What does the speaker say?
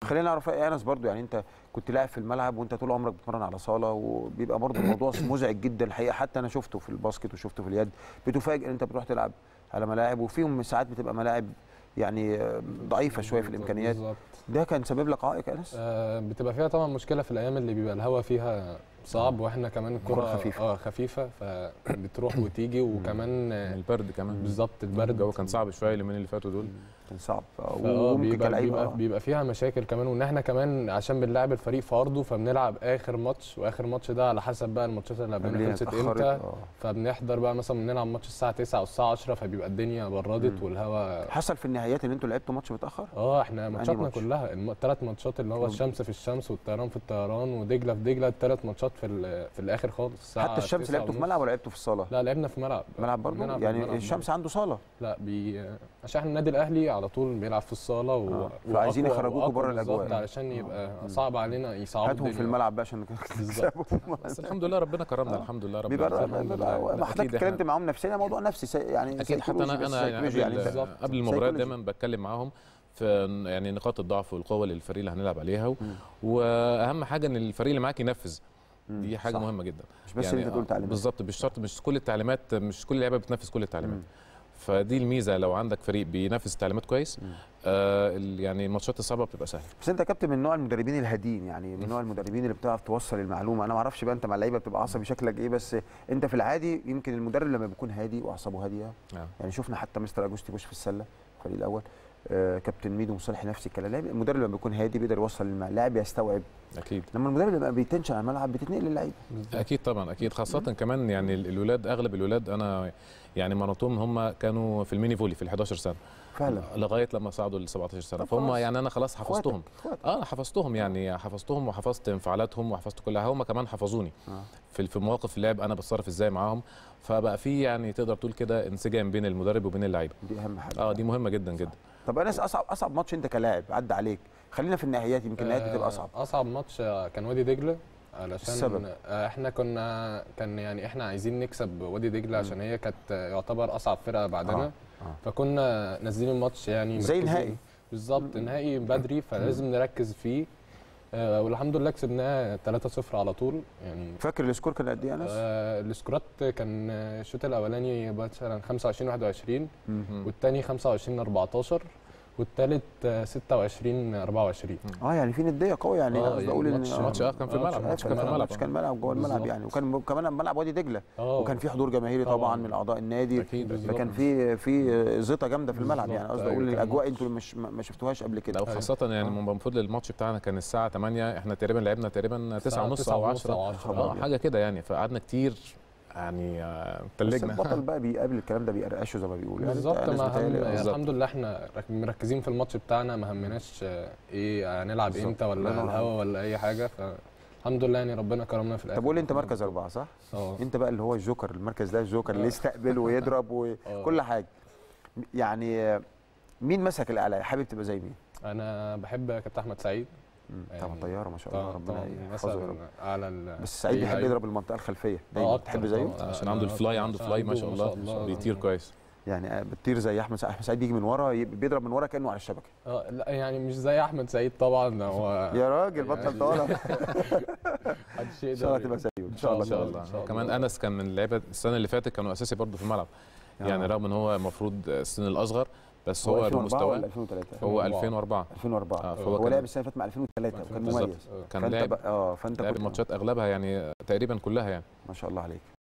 خلينا نعرف يا انس برضو يعني انت كنت لاعب في الملعب وانت طول عمرك بتتمرن على صاله وبيبقى برضو الموضوع مزعج جدا الحقيقه حتى انا شفته في الباسكت وشفته في اليد بتفاجئ ان انت بتروح تلعب على ملاعب وفيهم ساعات بتبقى ملاعب يعني ضعيفه شويه في الامكانيات بالظبط ده كان سبب لك عائق يا انس آه، بتبقى فيها طبعا مشكله في الايام اللي بيبقى الهواء فيها صعب واحنا كمان الكرة الكره خفيفة. اه خفيفه فبتروح وتيجي وكمان آه، البرد كمان بالظبط البرد الجو كان صعب شويه اليومين اللي فاتوا دول كان صعب فاه وممكن بيبقى, كلاعب بيبقى, آه. بيبقى فيها مشاكل كمان وان احنا كمان عشان بنلعب الفريق في ارضه فبنلعب اخر ماتش واخر ماتش ده على حسب بقى الماتشات اللي قبلنا قبلنا خلصت اتأخرت، امتى آه. فبنحضر بقى مثلا بنلعب ماتش الساعه 9 او الساعه 10 فبيبقى الدنيا بردت مم. والهواء حصل في النهايات ان انتوا لعبتوا ماتش متاخر اه احنا ماتشاتنا ماتش؟ كلها الثلاث ماتشات اللي هو مم. الشمس في الشمس والطيران في الطيران ودجله في دجله الثلاث ماتشات في ال- في الاخر خالص الساعة حتى الشمس 9 لعبتوا في ونص. ملعب ولا لعبتوا في الصاله لا لعبنا في ملعب ملعب برضه بنلعب في يعني الملعب الشمس برضه. عنده صاله لا بي عشان احنا النادي الاهلي على طول بيلعب في الصاله و... آه. فعايزين وأقوى- يخرجوكوا وأقوى بره بالظبط الأجواء. علشان يبقى مم. صعب علينا يصعبوا هاتهم في الدنيا. الملعب بقى عشان بالظبط. تكسبوا بس الحمد لله ربنا كرمنا آه. الحمد لله رب بيبقى العالمين. الحمد بيبقى لله. ما حضرتك أكيد إحنا- اتكلمت معاهم نفسيا موضوع نفسي سي- يعني اكيد حتى انا سيكولوجي بس انا سيكولوجي يعني يعني قبل, انت قبل المباريات سيكولوجي. دايما بتكلم معاهم في يعني نقاط الضعف والقوه للفريق اللي هنلعب عليها و... مم. واهم حاجه ان الفريق اللي معاك ينفذ مم. دي حاجه صح. مهمه جدا مش بس اللي انت تقول آه، تعليمات بالظبط مش شرط مش كل التعليمات مش كل اللعيبه بتنفذ كل التعليمات مم. فدي الميزه لو عندك فريق بينفذ التعليمات كويس مم. آه ال- يعني الماتشات الصعبه بتبقى سهله بس انت يا كابتن من نوع المدربين الهاديين يعني من نوع المدربين اللي بتعرف توصل المعلومه انا ما اعرفش بقى انت مع اللعيبه بتبقى عصبي شكلك ايه بس انت في العادي يمكن المدرب لما بيكون هادي واعصابه هاديه نعم. يعني شفنا حتى مستر اجوستي بوش في السله الفريق الاول آه كابتن ميدو مصالح نفس الكلام لاعب- المدرب لما بيكون هادي بيقدر يوصل للمع- اللاعب يستوعب اكيد لما المدرب لما بيتنشن على الملعب بتتنقل للعيب بالظبط. اكيد طبعا اكيد خاصه كمان يعني ال- الولاد اغلب الولاد انا يعني مرنتهم هم كانوا في الميني فولي في ال 11 سنه فعلا لغايه لما صعدوا ل 17 سنه طب فهم خلاص. يعني انا خلاص حفظتهم اخواتك اه أنا حفظتهم يعني حفظتهم وحفظت انفعالاتهم وحفظت كل حاجه هم كمان حفظوني آه. في في مواقف اللعب انا بتصرف ازاي معاهم فبقى في يعني تقدر تقول كده انسجام بين المدرب وبين اللعيبه دي اهم حاجه اه دي مهمه جدا جدا طب انس اصعب اصعب ماتش انت كلاعب عدى عليك خلينا في النهائيات يمكن النهائيات بتبقى اصعب آه، اصعب ماتش آه، كان وادي دجله علشان السبب؟ آه، احنا كنا كان يعني احنا عايزين نكسب وادي دجله عشان هي كانت آه، يعتبر اصعب فرقه بعدنا آه، آه. فكنا نازلين الماتش يعني زي مركزين. نهائي. بالظبط نهائي بدري فلازم نركز فيه آه، والحمد لله كسبناه 3-0 على طول يعني فاكر السكور كان قد ايه يا انس؟ آه السكورات كان آه، الشوط الاولاني مثلا 25 21 مم. والثاني 25 14 والثالث 26 24 اه يعني في نديه قويه يعني آه، قصدي يعني اقول ان الماتش- الماتش اه كان في الملعب آه، الماتش كان كان في الملعب الماتش كان ملعب جوه الملعب بالظبط. يعني وكان كمان ملعب وادي دجله اه وكان في حضور جماهيري طبعا طبعاً. من اعضاء النادي اكيد بالظبط. فكان في في زيطه جامده في الملعب بالظبط. يعني قصدي أيوة، اقول كان الاجواء ماتش. انتوا مش ما ما شفتوهاش قبل كده لو خاصة يعني آه. المفروض الماتش بتاعنا كان الساعة 8 احنا تقريبا لعبنا تقريبا 9 ونص او 10 أو 10 اه حاجة كده يعني فقعدنا كتير يعني آه، بس تلجنا البطل بقى بيقابل الكلام ده بيقرقشه زي ما بيقولوا يعني بالظبط أنت- أنس ما هم بيتهيألي- يعني بالظبط. الحمد لله احنا رك- مركزين في الماتش بتاعنا ما همناش آه، ايه هنلعب بالظبط. امتى الله ولا ينور الهوا ولا اي حاجه فالحمد لله يعني ربنا كرمنا في الاخر طب قول لي انت مركز اربعه صح؟ اه انت بقى اللي هو الجوكر المركز ده الجوكر اللي آه. يستقبل ويضرب وكل حاجه يعني مين مسك الاعلى حابب تبقى زي مين؟ انا بحب كابتن احمد سعيد مم. يعني طبعا طياره ما شاء الله طبعا ربنا طبعا يحفظه يا مثلا رب على ال- بس سعيد أي بيحب لعيب. يضرب المنطقه الخلفيه اه دايما أكتر تحب زيه؟ طبعاً. عشان عنده الفلاي عنده فلاي ما شاء عنده الله بيطير كويس يعني آه، بتطير زي احمد سعيد احمد سعيد بيجي من ورا ي- بيضرب من ورا كانه على الشبكه اه لا يعني مش زي احمد سعيد طبعا هو يا راجل بطل يعني- طالع محدش ان شاء الله يقدر تبقى زيه ان إن شاء الله ان شاء إن الله شاء الله. كمان انس كان من اللعيبه السنه اللي فاتت كانوا اساسي برضه في الملعب يعني آه. رغم ان هو المفروض السن الاصغر بس هو هو 2004 بمستواه ولا 2003 هو 2004. 2004 2004 آه، هو فهو لعب كان السنه اللي فاتت مع 2003 وكان بالظبط. مميز كان فانت لاعب بقى- اه فانت لعب كنت الماتشات اغلبها يعني تقريبا كلها يعني ما شاء الله عليك